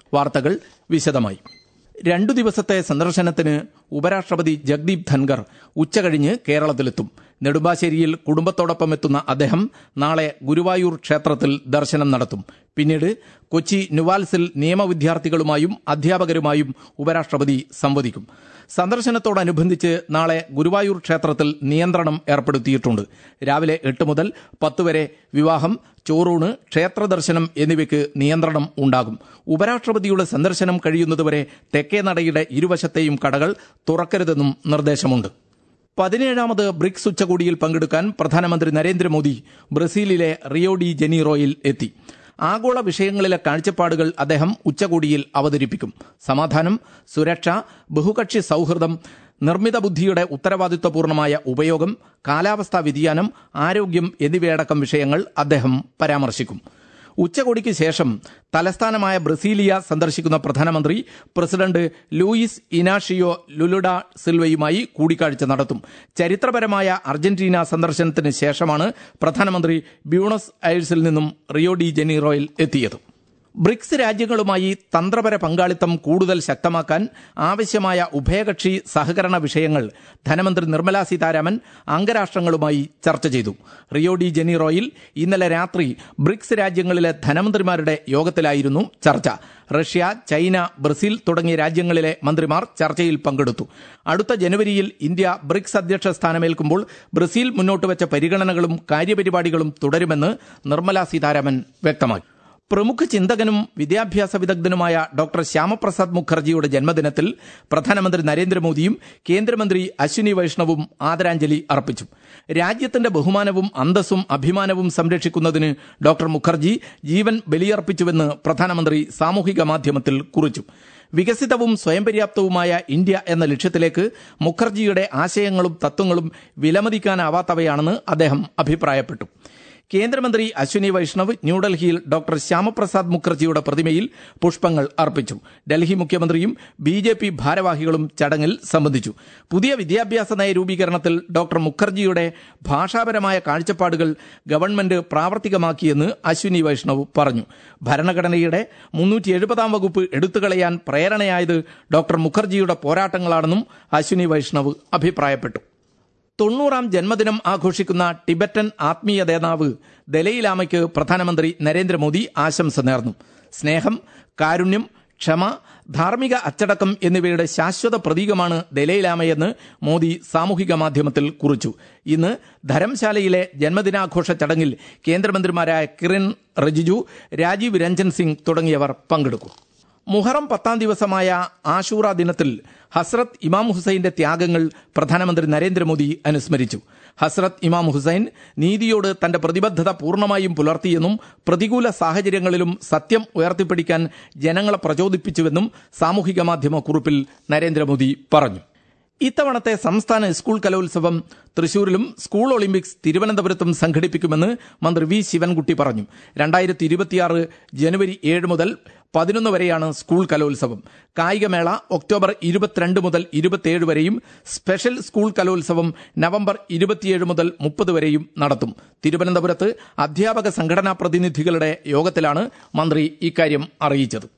വാർത്തകൾ വിശദമായി രണ്ടു ദിവസത്തെ സന്ദർശനത്തിന് ഉപരാഷ്ട്രപതി ജഗ്ദീപ് ധൻഖർ ഉച്ചകഴിഞ്ഞ് കേരളത്തിലെത്തും നെടുമ്പാശ്ശേരിയിൽ കുടുംബത്തോടൊപ്പം എത്തുന്ന അദ്ദേഹം നാളെ ഗുരുവായൂർ ക്ഷേത്രത്തിൽ ദർശനം നടത്തും പിന്നീട് കൊച്ചി നുവാൽസിൽ നിയമവിദ്യാർത്ഥികളുമായും അധ്യാപകരുമായും ഉപരാഷ്ട്രപതി സംവദിക്കും സന്ദർശനത്തോടനുബന്ധിച്ച് നാളെ ഗുരുവായൂർ ക്ഷേത്രത്തിൽ നിയന്ത്രണം ഏർപ്പെടുത്തിയിട്ടുണ്ട് രാവിലെ എട്ട് മുതൽ പത്ത് വരെ വിവാഹം ചോറൂണ് ക്ഷേത്ര ദർശനം എന്നിവയ്ക്ക് നിയന്ത്രണം ഉണ്ടാകും ഉപരാഷ്ട്രപതിയുടെ സന്ദർശനം കഴിയുന്നതുവരെ തെക്കേ നടയുടെ ഇരുവശത്തെയും കടകൾ തുറക്കരുതെന്നും നിർദ്ദേശമുണ്ട് പതിനേഴാമത് ബ്രിക്സ് ഉച്ചകോടിയിൽ പങ്കെടുക്കാൻ പ്രധാനമന്ത്രി നരേന്ദ്രമോദി ബ്രസീലിലെ റിയോ ഡി ജനീറോയിൽ എത്തി ആഗോള വിഷയങ്ങളിലെ കാഴ്ചപ്പാടുകൾ അദ്ദേഹം ഉച്ചകോടിയിൽ അവതരിപ്പിക്കും സമാധാനം സുരക്ഷ ബഹുകക്ഷി സൌഹൃദം നിർമ്മിത ബുദ്ധിയുടെ ഉത്തരവാദിത്വപൂർണമായ ഉപയോഗം കാലാവസ്ഥാ വ്യതിയാനം ആരോഗ്യം എന്നിവയടക്കം വിഷയങ്ങൾ അദ്ദേഹം പരാമർശിക്കും ഉച്ചകോടിക്ക് ശേഷം തലസ്ഥാനമായ ബ്രസീലിയ സന്ദർശിക്കുന്ന പ്രധാനമന്ത്രി പ്രസിഡന്റ് ലൂയിസ് ഇനാഷിയോ ലുലുഡ സിൽവയുമായി കൂടിക്കാഴ്ച നടത്തും ചരിത്രപരമായ അർജന്റീന സന്ദർശനത്തിന് ശേഷമാണ് പ്രധാനമന്ത്രി ബ്യൂണസ് ഐഴ്സിൽ നിന്നും റിയോ ഡി ജനീറോയിൽ എത്തിയത് ബ്രിക്സ് രാജ്യങ്ങളുമായി തന്ത്രപര പങ്കാളിത്തം കൂടുതൽ ശക്തമാക്കാൻ ആവശ്യമായ ഉഭയകക്ഷി സഹകരണ വിഷയങ്ങൾ ധനമന്ത്രി നിർമ്മലാ സീതാരാമൻ അംഗരാഷ്ട്രങ്ങളുമായി ചർച്ച ചെയ്തു റിയോ ഡി ജനീറോയിൽ ഇന്നലെ രാത്രി ബ്രിക്സ് രാജ്യങ്ങളിലെ ധനമന്ത്രിമാരുടെ യോഗത്തിലായിരുന്നു ചർച്ച റഷ്യ ചൈന ബ്രസീൽ തുടങ്ങിയ രാജ്യങ്ങളിലെ മന്ത്രിമാർ ചർച്ചയിൽ പങ്കെടുത്തു അടുത്ത ജനുവരിയിൽ ഇന്ത്യ ബ്രിക്സ് അധ്യക്ഷ സ്ഥാനമേൽക്കുമ്പോൾ ബ്രസീൽ മുന്നോട്ട് വെച്ച പരിഗണനകളും കാര്യപരിപാടികളും തുടരുമെന്ന് നിർമ്മലാ സീതാരാമൻ വ്യക്തമാക്കി പ്രമുഖ ചിന്തകനും വിദ്യാഭ്യാസ വിദഗ്ധനുമായ ഡോക്ടർ ശ്യാമപ്രസാദ് മുഖർജിയുടെ ജന്മദിനത്തിൽ പ്രധാനമന്ത്രി നരേന്ദ്രമോദിയും കേന്ദ്രമന്ത്രി അശ്വിനി വൈഷ്ണവും ആദരാഞ്ജലി അർപ്പിച്ചു രാജ്യത്തിന്റെ ബഹുമാനവും അന്തസ്സും അഭിമാനവും സംരക്ഷിക്കുന്നതിന് ഡോക്ടർ മുഖർജി ജീവൻ ബലിയർപ്പിച്ചുവെന്ന് പ്രധാനമന്ത്രി സാമൂഹിക മാധ്യമത്തിൽ കുറിച്ചു വികസിതവും സ്വയം പര്യാപ്തവുമായ ഇന്ത്യ എന്ന ലക്ഷ്യത്തിലേക്ക് മുഖർജിയുടെ ആശയങ്ങളും തത്വങ്ങളും വിലമതിക്കാനാവാത്തവയാണെന്ന് അദ്ദേഹം അഭിപ്രായപ്പെട്ടു കേന്ദ്രമന്ത്രി അശ്വിനി വൈഷ്ണവ് ന്യൂഡൽഹിയിൽ ഡോക്ടർ ശ്യാമപ്രസാദ് മുഖർജിയുടെ പ്രതിമയിൽ പുഷ്പങ്ങൾ അർപ്പിച്ചു ഡൽഹി മുഖ്യമന്ത്രിയും ബി ജെ പി ഭാരവാഹികളും ചടങ്ങിൽ സംബന്ധിച്ചു പുതിയ വിദ്യാഭ്യാസ നയ രൂപീകരണത്തിൽ ഡോക്ടർ മുഖർജിയുടെ ഭാഷാപരമായ കാഴ്ചപ്പാടുകൾ ഗവൺമെന്റ് പ്രാവർത്തികമാക്കിയെന്ന് അശ്വിനി വൈഷ്ണവ് പറഞ്ഞു ഭരണഘടനയുടെ മുന്നൂറ്റി എഴുപതാം വകുപ്പ് എടുത്തുകളയാൻ പ്രേരണയായത് ഡോക്ടർ മുഖർജിയുടെ പോരാട്ടങ്ങളാണെന്നും അശ്വിനി വൈഷ്ണവ് അഭിപ്രായപ്പെട്ടു തൊണ്ണൂറാം ജന്മദിനം ആഘോഷിക്കുന്ന ടിബറ്റൻ ആത്മീയ നേതാവ് ദലൈലാമയ്ക്ക് പ്രധാനമന്ത്രി നരേന്ദ്രമോദി ആശംസ നേർന്നു സ്നേഹം കാരുണ്യം ക്ഷമ ധാർമ്മിക അച്ചടക്കം എന്നിവയുടെ ശാശ്വത പ്രതീകമാണ് ദലൈലാമയെന്ന് മോദി സാമൂഹിക മാധ്യമത്തിൽ കുറിച്ചു ഇന്ന് ധരംശാലയിലെ ജന്മദിനാഘോഷ ചടങ്ങിൽ കേന്ദ്രമന്ത്രിമാരായ കിരൺ റിജിജു രാജീവ് രഞ്ജൻ സിംഗ് തുടങ്ങിയവർ പങ്കെടുക്കും മുഹറം പത്താം ദിവസമായ ആഷൂറ ദിനത്തിൽ ഹസ്രത്ത് ഇമാം ഹുസൈന്റെ ത്യാഗങ്ങൾ പ്രധാനമന്ത്രി നരേന്ദ്രമോദി അനുസ്മരിച്ചു ഹസ്രത്ത് ഇമാം ഹുസൈൻ നീതിയോട് തന്റെ പ്രതിബദ്ധത പൂർണ്ണമായും പുലർത്തിയെന്നും പ്രതികൂല സാഹചര്യങ്ങളിലും സത്യം ഉയർത്തിപ്പിടിക്കാൻ ജനങ്ങളെ പ്രചോദിപ്പിച്ചുവെന്നും സാമൂഹിക മാധ്യമ കുറിപ്പിൽ നരേന്ദ്രമോദി പറഞ്ഞു ഇത്തവണത്തെ സംസ്ഥാന സ്കൂൾ കലോത്സവം തൃശൂരിലും സ്കൂൾ ഒളിമ്പിക്സ് തിരുവനന്തപുരത്തും സംഘടിപ്പിക്കുമെന്ന് മന്ത്രി വി ശിവൻകുട്ടി പറഞ്ഞു രണ്ടായിരത്തി ഇരുപത്തിയാറ് ജനുവരി ഏഴ് മുതൽ പതിനൊന്ന് വരെയാണ് സ്കൂൾ കലോത്സവം കായികമേള ഒക്ടോബർ ഇരുപത്തിരണ്ട് മുതൽ ഇരുപത്തിയേഴ് വരെയും സ്പെഷ്യൽ സ്കൂൾ കലോത്സവം നവംബർ ഇരുപത്തിയേഴ് മുതൽ മുപ്പത് വരെയും നടത്തും തിരുവനന്തപുരത്ത് അധ്യാപക സംഘടനാ പ്രതിനിധികളുടെ യോഗത്തിലാണ് മന്ത്രി ഇക്കാര്യം അറിയിച്ചത്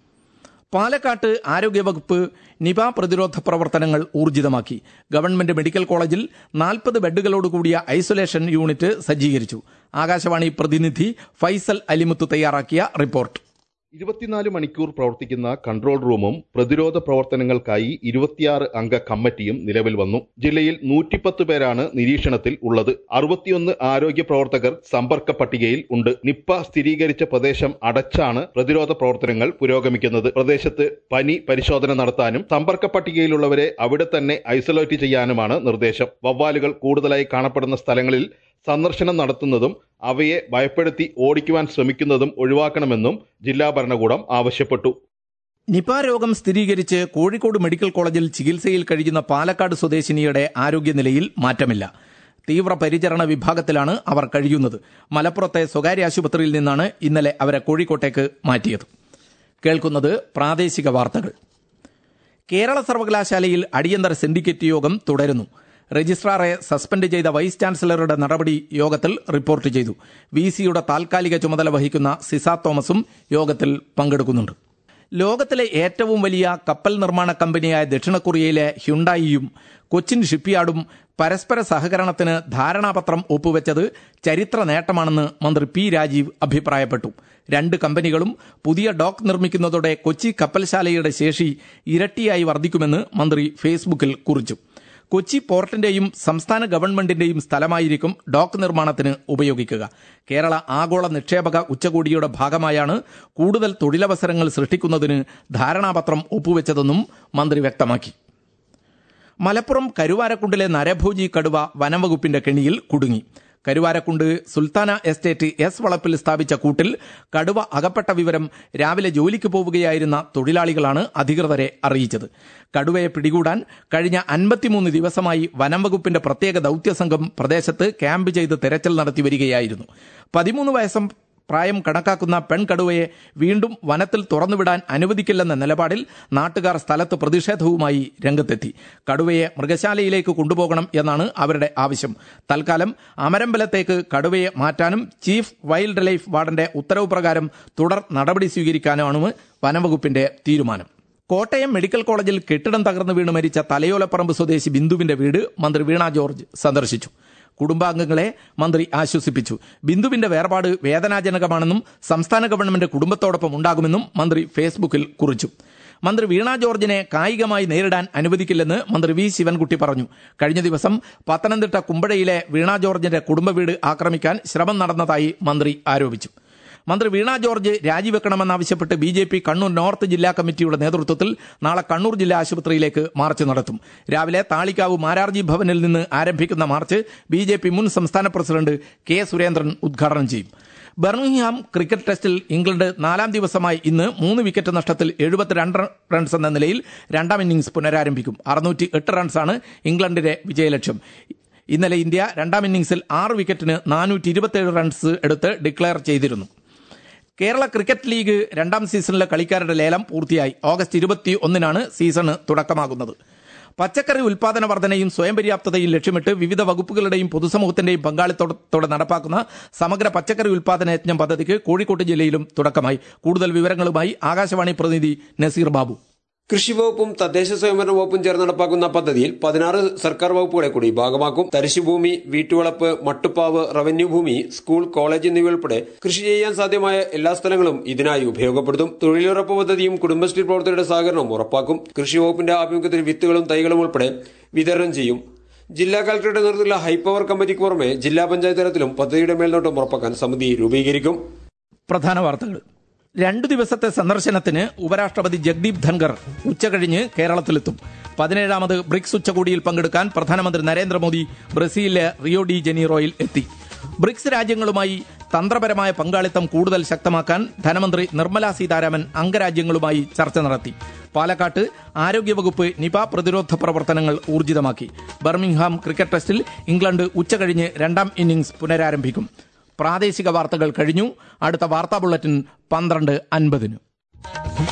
പാലക്കാട്ട് ആരോഗ്യവകുപ്പ് നിപ പ്രതിരോധ പ്രവർത്തനങ്ങൾ ഊർജിതമാക്കി ഗവൺമെന്റ് മെഡിക്കൽ കോളേജിൽ നാൽപ്പത് ബെഡുകളോടുകൂടിയ ഐസൊലേഷൻ യൂണിറ്റ് സജ്ജീകരിച്ചു ആകാശവാണി പ്രതിനിധി ഫൈസൽ അലിമുത്ത് തയ്യാറാക്കിയ റിപ്പോർട്ട് ഇരുപത്തിനാല് മണിക്കൂർ പ്രവർത്തിക്കുന്ന കൺട്രോൾ റൂമും പ്രതിരോധ പ്രവർത്തനങ്ങൾക്കായി ഇരുപത്തിയാറ് അംഗ കമ്മിറ്റിയും നിലവിൽ വന്നു ജില്ലയിൽ നൂറ്റിപ്പത്ത് പേരാണ് നിരീക്ഷണത്തിൽ ഉള്ളത് അറുപത്തിയൊന്ന് ആരോഗ്യ പ്രവർത്തകർ സമ്പർക്ക പട്ടികയിൽ ഉണ്ട് നിപ്പ സ്ഥിരീകരിച്ച പ്രദേശം അടച്ചാണ് പ്രതിരോധ പ്രവർത്തനങ്ങൾ പുരോഗമിക്കുന്നത് പ്രദേശത്ത് പനി പരിശോധന നടത്താനും സമ്പർക്ക പട്ടികയിലുള്ളവരെ അവിടെ തന്നെ ഐസൊലേറ്റ് ചെയ്യാനുമാണ് നിർദ്ദേശം വവ്വാലുകൾ കൂടുതലായി കാണപ്പെടുന്ന സ്ഥലങ്ങളിൽ സന്ദർശനം നടത്തുന്നതും അവയെ ഭയപ്പെടുത്തി ഓടിക്കുവാൻ ശ്രമിക്കുന്നതും ഒഴിവാക്കണമെന്നും ജില്ലാ ഭരണകൂടം ആവശ്യപ്പെട്ടു നിപ രോഗം സ്ഥിരീകരിച്ച് കോഴിക്കോട് മെഡിക്കൽ കോളേജിൽ ചികിത്സയിൽ കഴിയുന്ന പാലക്കാട് സ്വദേശിനിയുടെ ആരോഗ്യനിലയിൽ മാറ്റമില്ല തീവ്രപരിചരണ വിഭാഗത്തിലാണ് അവർ കഴിയുന്നത് മലപ്പുറത്തെ സ്വകാര്യ ആശുപത്രിയിൽ നിന്നാണ് ഇന്നലെ അവരെ കോഴിക്കോട്ടേക്ക് മാറ്റിയത് കേൾക്കുന്നത് പ്രാദേശിക വാർത്തകൾ കേരള സർവകലാശാലയിൽ അടിയന്തര സിൻഡിക്കേറ്റ് യോഗം തുടരുന്നു രജിസ്ട്രാറെ സസ്പെൻഡ് ചെയ്ത വൈസ് ചാൻസലറുടെ നടപടി യോഗത്തിൽ റിപ്പോർട്ട് ചെയ്തു വി സിയുടെ താൽക്കാലിക ചുമതല വഹിക്കുന്ന സിസ തോമസും യോഗത്തിൽ പങ്കെടുക്കുന്നുണ്ട് ലോകത്തിലെ ഏറ്റവും വലിയ കപ്പൽ നിർമ്മാണ കമ്പനിയായ ദക്ഷിണ കൊറിയയിലെ ഹ്യുണ്ടായിയും കൊച്ചിൻ ഷിപ്പ്യാർഡും പരസ്പര സഹകരണത്തിന് ധാരണാപത്രം ഒപ്പുവെച്ചത് ചരിത്ര നേട്ടമാണെന്ന് മന്ത്രി പി രാജീവ് അഭിപ്രായപ്പെട്ടു രണ്ട് കമ്പനികളും പുതിയ ഡോക്ക് നിർമ്മിക്കുന്നതോടെ കൊച്ചി കപ്പൽശാലയുടെ ശേഷി ഇരട്ടിയായി വർദ്ധിക്കുമെന്ന് മന്ത്രി ഫേസ്ബുക്കിൽ കുറിച്ചു കൊച്ചി പോർട്ടിന്റെയും സംസ്ഥാന ഗവൺമെന്റിന്റെയും സ്ഥലമായിരിക്കും ഡോക്ക് നിർമ്മാണത്തിന് ഉപയോഗിക്കുക കേരള ആഗോള നിക്ഷേപക ഉച്ചകോടിയുടെ ഭാഗമായാണ് കൂടുതൽ തൊഴിലവസരങ്ങൾ സൃഷ്ടിക്കുന്നതിന് ധാരണാപത്രം ഒപ്പുവെച്ചതെന്നും മന്ത്രി വ്യക്തമാക്കി മലപ്പുറം കരുവാരക്കുണ്ടിലെ നരഭോജി കടുവ വനംവകുപ്പിന്റെ കെണിയിൽ കുടുങ്ങി കരുവാരക്കുണ്ട് സുൽത്താന എസ്റ്റേറ്റ് എസ് വളപ്പിൽ സ്ഥാപിച്ച കൂട്ടിൽ കടുവ അകപ്പെട്ട വിവരം രാവിലെ ജോലിക്ക് പോവുകയായിരുന്ന തൊഴിലാളികളാണ് അധികൃതരെ അറിയിച്ചത് കടുവയെ പിടികൂടാൻ കഴിഞ്ഞ അൻപത്തിമൂന്ന് ദിവസമായി വനംവകുപ്പിന്റെ പ്രത്യേക ദൌത്യസംഘം പ്രദേശത്ത് ക്യാമ്പ് ചെയ്ത് തെരച്ചിൽ നടത്തി വരികയായിരുന്നു പതിമൂന്ന് വയസ്സം പ്രായം കണക്കാക്കുന്ന പെൺകടുവയെ വീണ്ടും വനത്തിൽ തുറന്നുവിടാൻ അനുവദിക്കില്ലെന്ന നിലപാടിൽ നാട്ടുകാർ സ്ഥലത്ത് പ്രതിഷേധവുമായി രംഗത്തെത്തി കടുവയെ മൃഗശാലയിലേക്ക് കൊണ്ടുപോകണം എന്നാണ് അവരുടെ ആവശ്യം തൽക്കാലം അമരമ്പലത്തേക്ക് കടുവയെ മാറ്റാനും ചീഫ് വൈൽഡ് ലൈഫ് വാർഡന്റെ ഉത്തരവ് പ്രകാരം തുടർ നടപടി സ്വീകരിക്കാനുമാണ് വനംവകുപ്പിന്റെ തീരുമാനം കോട്ടയം മെഡിക്കൽ കോളേജിൽ കെട്ടിടം തകർന്നു വീണ് മരിച്ച തലയോലപ്പറമ്പ് സ്വദേശി ബിന്ദുവിന്റെ വീട് മന്ത്രി വീണ ജോർജ് സന്ദർശിച്ചു കുടുംബാംഗങ്ങളെ മന്ത്രി ആശ്വസിപ്പിച്ചു ബിന്ദുവിന്റെ വേർപാട് വേദനാജനകമാണെന്നും സംസ്ഥാന ഗവൺമെന്റ് കുടുംബത്തോടൊപ്പം ഉണ്ടാകുമെന്നും മന്ത്രി ഫേസ്ബുക്കിൽ കുറിച്ചു മന്ത്രി വീണ ജോർജിനെ കായികമായി നേരിടാൻ അനുവദിക്കില്ലെന്ന് മന്ത്രി വി ശിവൻകുട്ടി പറഞ്ഞു കഴിഞ്ഞ ദിവസം പത്തനംതിട്ട കുമ്പഴയിലെ വീണ ജോർജിന്റെ കുടുംബ വീട് ആക്രമിക്കാൻ ശ്രമം നടന്നതായി മന്ത്രി ആരോപിച്ചു മന്ത്രി വീണ ജോർജ് രാജിവെക്കണമെന്നാവശ്യപ്പെട്ട് B J P Kannur north ജില്ലാ കമ്മിറ്റിയുടെ നേതൃത്വത്തിൽ നാളെ കണ്ണൂർ ജില്ലാ ആശുപത്രിയിലേക്ക് മാർച്ച് നടത്തും രാവിലെ താളിക്കാവ് മാരാർജി ഭവനിൽ നിന്ന് ആരംഭിക്കുന്ന മാർച്ച് ബി ജെ പി മുൻ സംസ്ഥാന പ്രസിഡന്റ് കെ സുരേന്ദ്രൻ ഉദ്ഘാടനം ചെയ്യും ബർമിംഗ്ഹാം ക്രിക്കറ്റ് ടെസ്റ്റിൽ ഇംഗ്ലണ്ട് നാലാം ദിവസമായി ഇന്ന് മൂന്ന് വിക്കറ്റ് നഷ്ടത്തിൽ എഴുപത്തിരണ്ട് റൺസ് എന്ന നിലയിൽ രണ്ടാം ഇന്നിംഗ്സ് പുനരാരംഭിക്കും അറുന്നൂറ്റി എട്ട് റൺസാണ് ഇംഗ്ലണ്ടിന്റെ വിജയലക്ഷ്യം ഇന്നലെ ഇന്ത്യ രണ്ടാം ഇന്നിംഗ്സിൽ ആറ് വിക്കറ്റിന് നാനൂറ്റി ഇരുപത്തിയേഴ് റൺസ് എടുത്ത് ഡിക്ലെയർ ചെയ്തിരുന്നു കേരള ക്രിക്കറ്റ് ലീഗ് രണ്ടാം സീസണിലെ കളിക്കാരുടെ ലേലം പൂർത്തിയായി ഓഗസ്റ്റ് ഇരുപത്തി ഒന്നിനാണ് സീസണ് തുടക്കമാകുന്നത് പച്ചക്കറി ഉൽപാദന വർധനയും സ്വയം പര്യാപ്തതയും ലക്ഷ്യമിട്ട് വിവിധ വകുപ്പുകളുടെയും പൊതുസമൂഹത്തിന്റെയും പങ്കാളിത്തത്തോടെ നടപ്പാക്കുന്ന സമഗ്ര പച്ചക്കറി ഉൽപാദന യജ്ഞം പദ്ധതിക്ക് കോഴിക്കോട് ജില്ലയിലും തുടക്കമായി കൂടുതൽ വിവരങ്ങളുമായി ആകാശവാണി പ്രതിനിധി നസീർ ബാബു കൃഷി വകുപ്പും തദ്ദേശ സ്വയംഭരണ വകുപ്പും ചേർന്ന് നടപ്പാക്കുന്ന പദ്ധതിയിൽ പതിനാറ് സർക്കാർ വകുപ്പുകളെ കൂടി ഭാഗമാക്കും തരിശുഭൂമി വീട്ടുവളപ്പ് മട്ടുപ്പാവ് റവന്യൂ ഭൂമി സ്കൂൾ കോളേജ് എന്നിവയുൾപ്പെടെ കൃഷി ചെയ്യാൻ സാധ്യമായ എല്ലാ സ്ഥലങ്ങളും ഇതിനായി ഉപയോഗപ്പെടുത്തും തൊഴിലുറപ്പ് പദ്ധതിയും കുടുംബശ്രീ പ്രവർത്തകരുടെ സഹകരണവും ഉറപ്പാക്കും കൃഷി വകുപ്പിന്റെ ആഭിമുഖ്യത്തിൽ വിത്തുകളും തൈകളും ഉൾപ്പെടെ വിതരണം ചെയ്യും ജില്ലാ കളക്ടറുടെ നേതൃത്വത്തിലുള്ള ഹൈപ്പവർ കമ്മിറ്റിക്ക് പുറമെ ജില്ലാ പഞ്ചായത്ത് തലത്തിലും പദ്ധതിയുടെ മേൽനോട്ടം ഉറപ്പാക്കാൻ സമിതി രൂപീകരിക്കും പ്രധാന വാർത്തകൾ രണ്ടു ദിവസത്തെ സന്ദർശനത്തിന് ഉപരാഷ്ട്രപതി ജഗ്ദീപ് ധൻഖർ ഉച്ചകഴിഞ്ഞ് കേരളത്തിലെത്തും പതിനേഴാമത് ബ്രിക്സ് ഉച്ചകോടിയിൽ പങ്കെടുക്കാൻ പ്രധാനമന്ത്രി നരേന്ദ്രമോദി ബ്രസീലിലെ റിയോ ഡി ജനീറോയിൽ എത്തി ബ്രിക്സ് രാജ്യങ്ങളുമായി തന്ത്രപരമായ പങ്കാളിത്തം കൂടുതൽ ശക്തമാക്കാൻ ധനമന്ത്രി നിർമ്മല സീതാരാമൻ അംഗരാജ്യങ്ങളുമായി ചർച്ച നടത്തി പാലക്കാട്ട് ആരോഗ്യവകുപ്പ് നിപ പ്രതിരോധ പ്രവർത്തനങ്ങൾ ഊർജിതമാക്കി ബർമിംഗ്ഹാം ക്രിക്കറ്റ് ടെസ്റ്റിൽ ഇംഗ്ലണ്ട് ഉച്ചകഴിഞ്ഞ് രണ്ടാം ഇന്നിംഗ്സ് പുനരാരംഭിക്കും പ്രാദേശിക വാർത്തകൾ കഴിഞ്ഞു അടുത്ത വാർത്താ ബുള്ളറ്റിൻ പന്ത്രണ്ട് അൻപതിന്